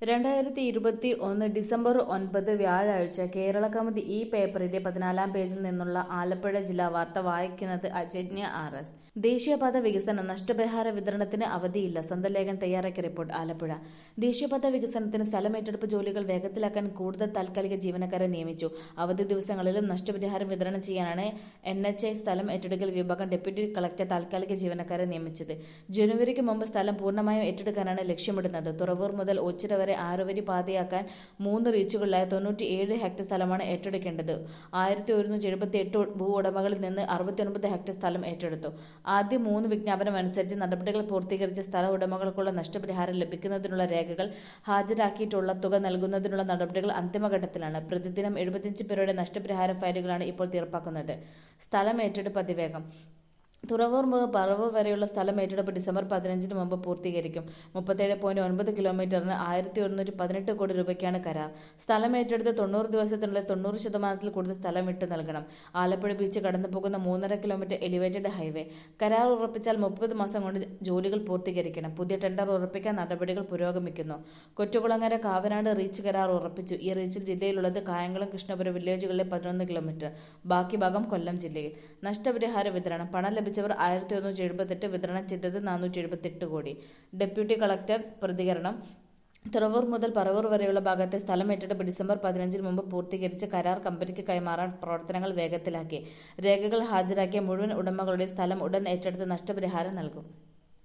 രണ്ടായിരത്തി ഇരുപത്തി ഒന്ന് ഡിസംബർ ഒൻപത് വ്യാഴാഴ്ച കേരള കൗമുദി ഈ പേപ്പറിന്റെ പതിനാലാം പേജിൽ നിന്നുള്ള ആലപ്പുഴ ജില്ലാ വാർത്ത വായിക്കുന്നത് അജന്യ ആർ എസ് ദേശീയപാത വികസനം നഷ്ടപരിഹാര വിതരണത്തിന് അവധിയില്ല സ്വന്തം ലേഖൻ തയ്യാറാക്കിയ റിപ്പോർട്ട് ആലപ്പുഴ ദേശീയപാത വികസനത്തിന് സ്ഥലമേറ്റെടുപ്പ് ജോലികൾ വേഗത്തിലാക്കാൻ കൂടുതൽ താൽക്കാലിക ജീവനക്കാരെ നിയമിച്ചു അവധി ദിവസങ്ങളിലും നഷ്ടപരിഹാരം വിതരണം ചെയ്യാനാണ് എൻ എച്ച് ഐ സ്ഥലം ഏറ്റെടുക്കൽ വിഭാഗം ഡെപ്യൂട്ടി കളക്ടർ താൽക്കാലിക ജീവനക്കാരെ നിയമിച്ചത് ജനുവരിക്ക് മുമ്പ് സ്ഥലം പൂർണ്ണമായും ഏറ്റെടുക്കാനാണ് ലക്ഷ്യമിടുന്നത് തുറവൂർ മുതൽ ഓച്ചിറ വരെ ആറുവരി പാതയാക്കാൻ മൂന്ന് റീച്ചുകളിലായ തൊണ്ണൂറ്റി ഏഴ് ഹെക്ടർ സ്ഥലമാണ് ഏറ്റെടുക്കേണ്ടത് ആയിരത്തി ഒരുന്നൂറ്റി എഴുപത്തി എട്ട് ഭൂ ഉടമകളിൽ നിന്ന് അറുപത്തിയൊൻപത് ഹെക്ടർ സ്ഥലം ഏറ്റെടുത്തു ആദ്യ മൂന്ന് വിജ്ഞാപനം അനുസരിച്ച് നടപടികൾ പൂർത്തീകരിച്ച സ്ഥല ഉടമകൾക്കുള്ള നഷ്ടപരിഹാരം ലഭിക്കുന്നതിനുള്ള രേഖകൾ ഹാജരാക്കിയിട്ടുള്ള തുക നൽകുന്നതിനുള്ള നടപടികൾ അന്തിമഘട്ടത്തിലാണ് പ്രതിദിനം എഴുപത്തിയഞ്ച് പേരുടെ നഷ്ടപരിഹാര ഫയലുകളാണ് ഇപ്പോൾ തീർപ്പാക്കുന്നത് സ്ഥലം ഏറ്റെടുപ്പ് അതിവേഗം തുറവൂർ മുതൽ പറവൂർ വരെയുള്ള സ്ഥലം ഏറ്റെടുപ്പ് ഡിസംബർ പതിനഞ്ചിന് മുമ്പ് പൂർത്തീകരിക്കും മുപ്പത്തേഴ് പോയിന്റ് ഒൻപത് കിലോമീറ്ററിന് ആയിരത്തി ഒരുന്നൂറ്റി പതിനെട്ട് കോടി രൂപയ്ക്കാണ് കരാർ സ്ഥലം ഏറ്റെടുത്ത് തൊണ്ണൂറ് ദിവസത്തിനുള്ളിൽ തൊണ്ണൂറ് ശതമാനത്തിൽ കൂടുതൽ സ്ഥലം വിട്ടു നൽകണം ആലപ്പുഴ ബീച്ച് കടന്നു പോകുന്ന മൂന്നര കിലോമീറ്റർ എലിവേറ്റഡ് ഹൈവേ കരാർ ഉറപ്പിച്ചാൽ മുപ്പത് മാസം കൊണ്ട് ജോലികൾ പൂർത്തീകരിക്കണം പുതിയ ടെൻഡർ ഉറപ്പിക്കാൻ നടപടികൾ പുരോഗമിക്കുന്നു കൊറ്റുകുളങ്ങര കാവനാട് റീച്ച് കരാർ ഉറപ്പിച്ചു ഈ റീച്ചിൽ ജില്ലയിലുള്ളത് കായംകുളം കൃഷ്ണപുരം വില്ലേജുകളിലെ പതിനൊന്ന് കിലോമീറ്റർ ബാക്കി ഭാഗം കൊല്ലം ജില്ലയിൽ നഷ്ടപരിഹാര വിതരണം പണം ലഭിച്ചവർ ആയിരത്തി ഒരുന്നൂറ്റി എഴുപത്തെട്ട് വിതരണം ചെയ്തത് നാനൂറ്റി എഴുപത്തെട്ട് കോടി ഡെപ്യൂട്ടി കളക്ടർ പ്രതികരണം തുറവൂർ മുതൽ പറവൂർ വരെയുള്ള ഭാഗത്തെ സ്ഥലം ഏറ്റെടുപ്പ് ഡിസംബർ പതിനഞ്ചിന് മുമ്പ് പൂർത്തീകരിച്ച് കരാർ കമ്പനിക്ക് കൈമാറാൻ പ്രവർത്തനങ്ങൾ വേഗത്തിലാക്കി രേഖകൾ ഹാജരാക്കിയ മുഴുവൻ ഉടമകളുടെ സ്ഥലം ഉടൻ ഏറ്റെടുത്ത് നഷ്ടപരിഹാരം നൽകും